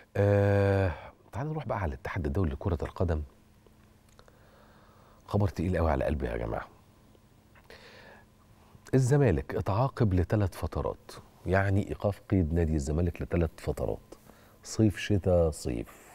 آه تعال نروح بقى على الاتحاد الدولي لكرة القدم خبر تقيل قوي على قلبي يا جماعة الزمالك اتعاقب لثلاث فترات يعني ايقاف قيد نادي الزمالك لثلاث فترات صيف شتاء صيف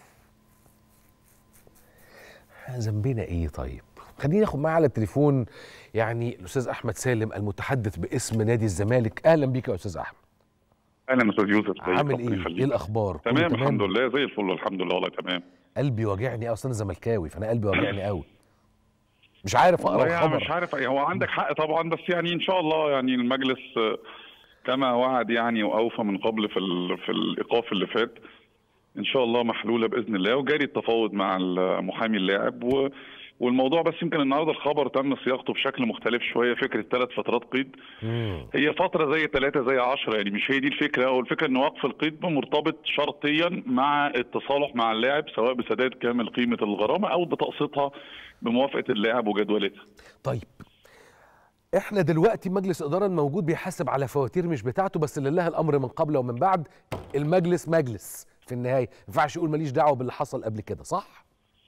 ذنبنا ايه طيب خليني ناخد معاه على التليفون يعني الاستاذ احمد سالم المتحدث باسم نادي الزمالك اهلا بيك يا استاذ احمد اهلا استاذ يوسف عامل ايه ايه الاخبار كله تمام الحمد لله زي الفل الحمد لله والله تمام قلبي واجعني اصل انا زملكاوي فانا قلبي واجعني قوي مش عارف اقرا والله يعني الخبر مش عارف هو عندك حق طبعا بس يعني ان شاء الله يعني المجلس آه، كما وعد يعني واوفى من قبل في ال- في الايقاف اللي فات ان شاء الله محلوله باذن الله وجاري التفاوض مع محامي اللاعب و والموضوع بس يمكن النهارده الخبر تم صياغته بشكل مختلف شويه فكره ثلاث فترات قيد مم. هي فترة زي ثلاثة زي عشرة يعني مش هي دي الفكرة هو الفكرة ان وقف القيد مرتبط شرطيا مع التصالح مع اللاعب سواء بسداد كامل قيمة الغرامة او بتقسيطها بموافقة اللاعب وجدولتها طيب احنا دلوقتي مجلس اداره الموجود بيحاسب على فواتير مش بتاعته بس لله الامر من قبل ومن بعد المجلس مجلس في النهايه ما ينفعش يقول ماليش دعوه باللي حصل قبل كده صح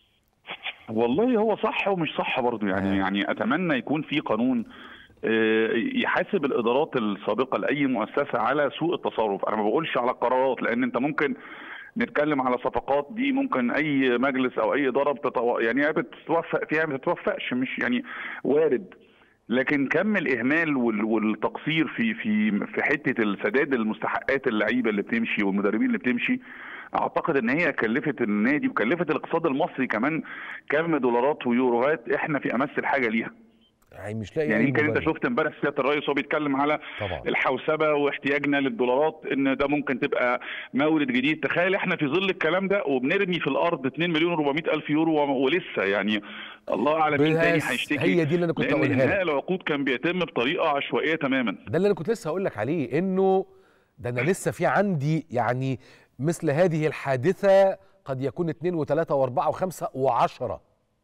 والله هو صح ومش صح برضه يعني آه. يعني اتمنى يكون في قانون آه، يحاسب الادارات السابقه لاي مؤسسه على سوء التصرف انا ما بقولش على القرارات لان انت ممكن نتكلم على صفقات دي ممكن اي مجلس او اي اداره بتتو... يعني يا بتتوفق فيها ما بتتوفقش مش يعني وارد لكن كم الاهمال وال- والتقصير في في في حته السداد المستحقات اللعيبه اللي بتمشي والمدربين اللي بتمشي اعتقد ان هي كلفت النادي وكلفت الاقتصاد المصري كمان كم دولارات ويوروهات احنا في امس الحاجه ليها يعني مش لاقي يعني أي يمكن انت مبرر. شفت امبارح سياده الرئيس وهو بيتكلم على طبعا الحوسبه واحتياجنا للدولارات ان ده ممكن تبقى مورد جديد تخيل احنا في ظل الكلام ده وبنرمي في الارض 2 مليون و400 الف يورو و- ولسه يعني الله اعلم مين تاني بس هيشتكي هي دي اللي انا كنت لان اقولها انهاء لك العقود كان بيتم بطريقه عشوائيه تماما ده اللي انا كنت لسه هقول لك عليه انه ده انا لسه في عندي يعني مثل هذه الحادثه قد يكون اثنين وثلاثه واربعه وخمسه وعشره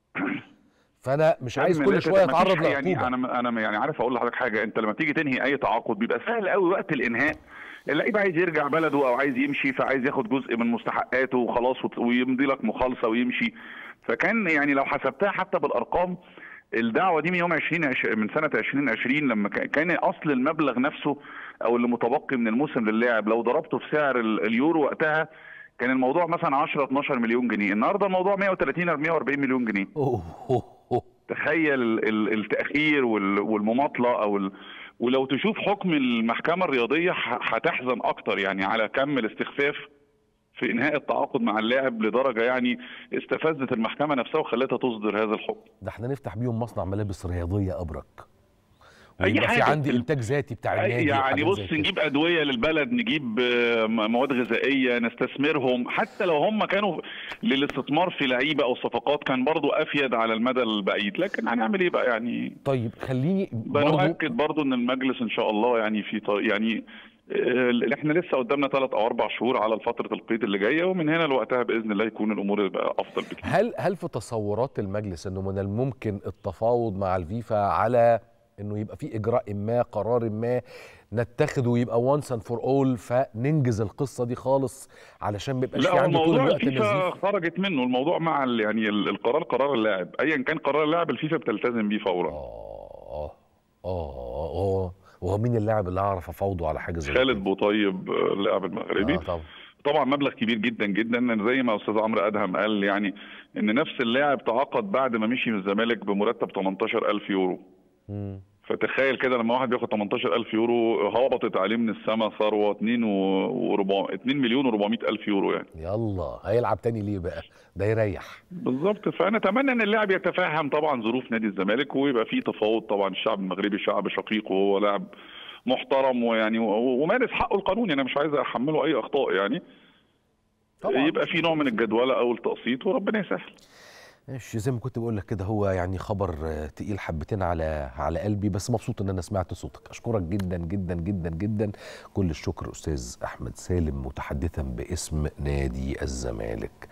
فانا مش عايز فاهم؟ كل لا، شويه مفيش اتعرض حاجة- يعني لعقوبه انا انا يعني عارف اقول لحضرتك حاجه انت لما تيجي تنهي اي تعاقد بيبقى سهل قوي وقت الانهاء اللعيب عايز يرجع بلده او عايز يمشي فعايز ياخد جزء من مستحقاته وخلاص وت- ويمضي لك مخالصه ويمشي فكان يعني لو حسبتها حتى بالارقام الدعوه دي من يوم 20 عش- من سنه 2020 لما كان- كان اصل المبلغ نفسه او اللي متبقي من الموسم للاعب لو ضربته في سعر ال- اليورو وقتها كان الموضوع مثلا 10 12 مليون جنيه النهارده الموضوع 130 140 مليون جنيه أوه أوه أوه. تخيل ال- ال- التأخير وال- والمماطلة أو ال... ولو تشوف حكم المحكمة الرياضية ح- هتحزن أكتر يعني على كم الاستخفاف في إنهاء التعاقد مع اللاعب لدرجة يعني استفزت المحكمة نفسها وخلتها تصدر هذا الحكم ده احنا نفتح بيهم مصنع ملابس رياضيه ابرك أي ويبقى في حاجة. عندي انتاج ذاتي بتاع النادي يعني وحاجات بص زي كده. نجيب أدوية للبلد نجيب آه، م- مواد غذائية نستثمرهم حتى لو هم كانوا للاستثمار في لعيبة أو صفقات كان برضو أفيد على المدى البعيد لكن هنعمل إيه بقى يعني طيب خليني برضو بنؤكد برضو ان المجلس ان شاء الله يعني في طريق يعني آه، احنا لسه قدامنا ثلاث او اربع شهور على فتره القيد اللي جايه ومن هنا لوقتها باذن الله يكون الامور بقى افضل بكتير. هل هل في تصورات المجلس انه من الممكن التفاوض مع الفيفا على انه يبقى في اجراء ما قرار ما نتخذه ويبقى وانس اند فور اول فننجز القصه دي خالص علشان ما يبقاش لا في هو عندي طول الموضوع الوقت الفيفا نزيف خرجت منه الموضوع مع ال- يعني ال- القرار قرار اللاعب ايا كان قرار اللاعب الفيفا بتلتزم بيه فورا اه اه اه وهو مين اللاعب اللي اعرف افاوضه على حاجه زي خالد كده؟ بوطيب آه، اللاعب المغربي آه طبعا طبعا مبلغ كبير جدا جدا لأن زي ما استاذ عمرو ادهم قال يعني ان نفس اللاعب تعاقد بعد ما مشي من الزمالك بمرتب 18000 يورو مم. فتخيل كده لما واحد بياخد 18000 يورو هبطت عليه من السما ثروه 2 و 2 مليون و400 الف يورو يعني يلا هيلعب تاني ليه بقى ده يريح بالظبط فانا اتمنى ان اللاعب يتفهم طبعا ظروف نادي الزمالك ويبقى فيه تفاوض طبعا الشعب المغربي شعب شقيق وهو لاعب محترم ويعني و- ومارس حقه القانوني انا مش عايز احمله اي اخطاء يعني طبعا يبقى في نوع من الجدوله او التقسيط وربنا يسهل ماشي زي ما كنت بقول لك كده هو يعني خبر آه، تقيل حبتين على على قلبي بس مبسوط ان انا سمعت صوتك اشكرك جدا جدا جدا جدا كل الشكر استاذ احمد سالم متحدثا باسم نادي الزمالك